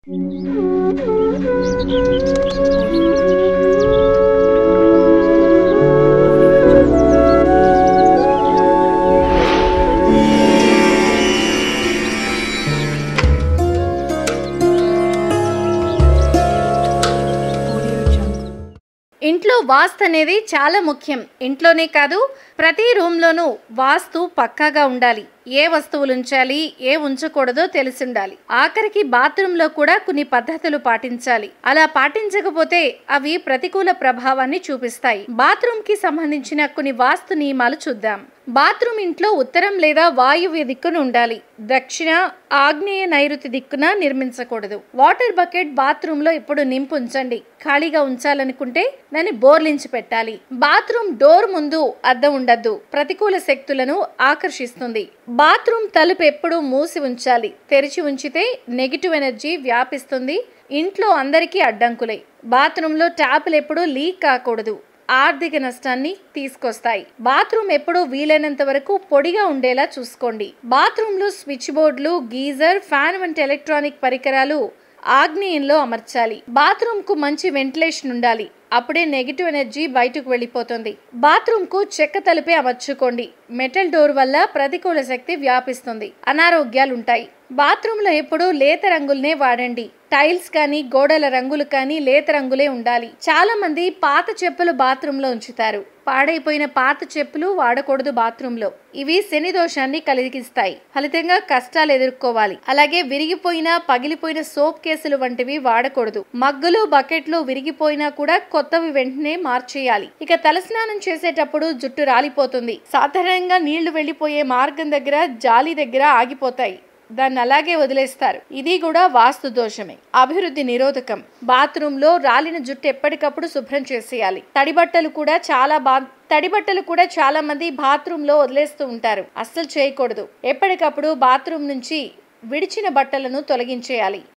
ఇంట్లో వాస్తు అనేది చాలా ముఖ్యం ఇంట్లోనే కాదు ప్రతి రూమ్లోనూ వాస్తు పక్కాగా ఉండాలి ఏ వస్తువులు ఉంచాలి ఏ ఉంచకూడదో తెలిసి ఉండాలి ఆఖరికి బాత్రూంలో కూడా కొన్ని పద్ధతులు పాటించాలి అలా పాటించకపోతే అవి ప్రతికూల ప్రభావాన్ని చూపిస్తాయి బాత్రూమ్ కి సంబంధించిన కొన్ని వాస్తు నియమాలు చూద్దాం బాత్రూమ్ ఇంట్లో ఉత్తరం లేదా వాయువ్య దిక్కున ఉండాలి దక్షిణ ఆగ్నేయ నైరుతి దిక్కున నిర్మించకూడదు వాటర్ బకెట్ బాత్రూమ్ లో ఇప్పుడు నింపు ఉంచండి ఖాళీగా ఉంచాలనుకుంటే దాన్ని బోర్లించి పెట్టాలి బాత్రూమ్ డోర్ ముందు అద్దం ఉండద్దు ప్రతికూల శక్తులను ఆకర్షిస్తుంది బాత్రూమ్ తలుపు ఎప్పుడూ మూసి ఉంచాలి తెరిచి ఉంచితే నెగిటివ్ ఎనర్జీ వ్యాపిస్తుంది ఇంట్లో అందరికీ అడ్డంకులే బాత్రూంలో ట్యాపులు ఎప్పుడూ లీక్ కాకూడదు ఆర్థిక నష్టాన్ని తీసుకొస్తాయి బాత్రూమ్ ఎప్పుడూ వీలైనంత వరకు పొడిగా ఉండేలా చూసుకోండి బాత్రూంలో స్విచ్ బోర్డులు గీజర్ ఫ్యాన్ వంటి ఎలక్ట్రానిక్ పరికరాలు ఆగ్నేయంలో అమర్చాలి బాత్రూమ్ కు మంచి వెంటిలేషన్ ఉండాలి అప్పుడే నెగిటివ్ ఎనర్జీ బయటకు వెళ్ళిపోతుంది బాత్రూమ్ కు చెక్క తలుపే అమర్చుకోండి మెటల్ డోర్ వల్ల ప్రతికూల శక్తి వ్యాపిస్తుంది అనారోగ్యాలుంటాయి బాత్రూమ్ లో ఎప్పుడూ లేత రంగులనే వాడండి టైల్స్ కానీ గోడల రంగులు కానీ లేత రంగులే ఉండాలి చాలా మంది పాత చెప్పులు బాత్రూమ్ లో ఉంచుతారు పాడైపోయిన పాత చెప్పులు వాడకూడదు బాత్రూమ్ లో ఇవి శని దోషాన్ని కలిగిస్తాయి ఫలితంగా కష్టాలు ఎదుర్కోవాలి అలాగే విరిగిపోయిన పగిలిపోయిన సోప్ కేసులు వంటివి వాడకూడదు మగ్గులు బకెట్లు విరిగిపోయినా కూడా కొత్తవి వెంటనే మార్చేయాలి ఇక తలస్నానం చేసేటప్పుడు జుట్టు రాలిపోతుంది సాధారణంగా నీళ్లు వెళ్లిపోయే మార్గం దగ్గర జాలి దగ్గర ఆగిపోతాయి దాన్ని అలాగే వదిలేస్తారు ఇది కూడా వాస్తు దోషమే అభివృద్ధి నిరోధకం బాత్రూమ్ లో రాలిన జుట్టు ఎప్పటికప్పుడు శుభ్రం చేసేయాలి తడి బట్టలు కూడా చాలా బా తడి బట్టలు కూడా చాలా మంది బాత్రూమ్ లో వదిలేస్తూ ఉంటారు అస్సలు చేయకూడదు ఎప్పటికప్పుడు బాత్రూమ్ నుంచి విడిచిన బట్టలను తొలగించేయాలి